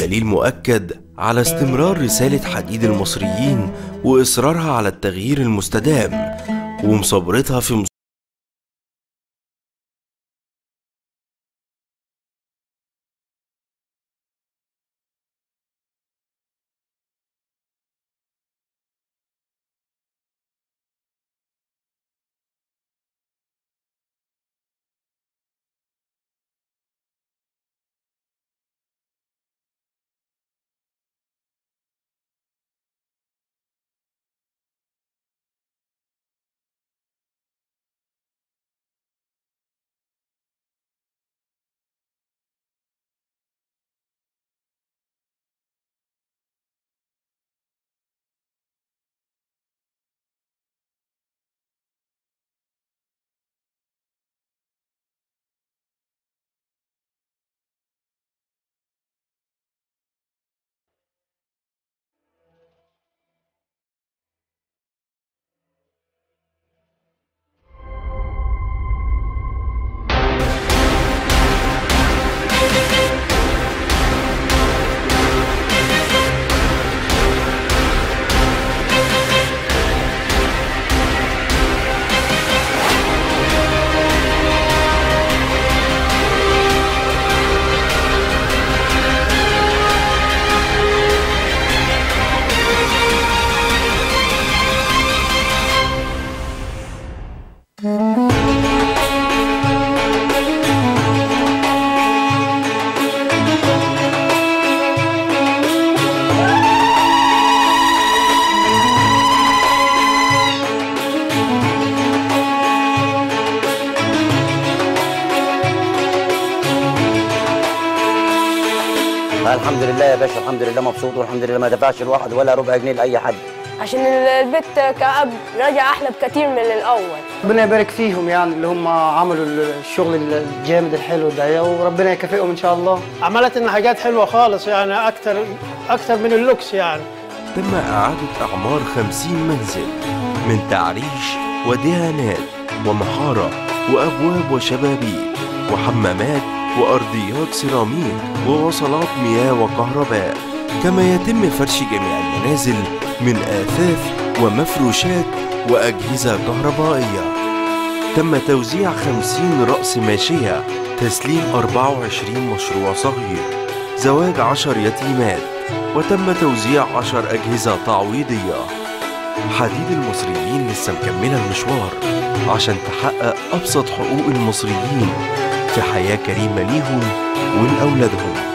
دليل مؤكد على استمرار رسالة حديد المصريين وإصرارها على التغيير المستدام ومصابرتها في مص... الحمد لله يا باشا الحمد لله مبسوط والحمد لله ما دفعش الواحد ولا ربع جنيه لاي حد عشان البيت كأب رجع أحلى بكتير من الأول ربنا يبارك فيهم يعني اللي هم عملوا الشغل الجامد الحلو ده وربنا يكافئهم ان شاء الله عملت لنا حاجات حلوه خالص يعني اكتر اكتر من اللوكس يعني تم إعادة أعمار خمسين منزل من تعريش ودهانات ومحارة وأبواب وشبابيك وحمامات وأرضيات سيراميك ووصلات مياه وكهرباء كما يتم فرش جميع المنازل من آثاث ومفروشات وأجهزة كهربائية تم توزيع خمسين رأس ماشية تسليم 24 مشروع صغير زواج عشر يتيمات وتم توزيع عشر أجهزة تعويضية حديد المصريين لسه مكملة المشوار عشان تحقق أبسط حقوق المصريين في حياة كريمة ليهم ولأولادهم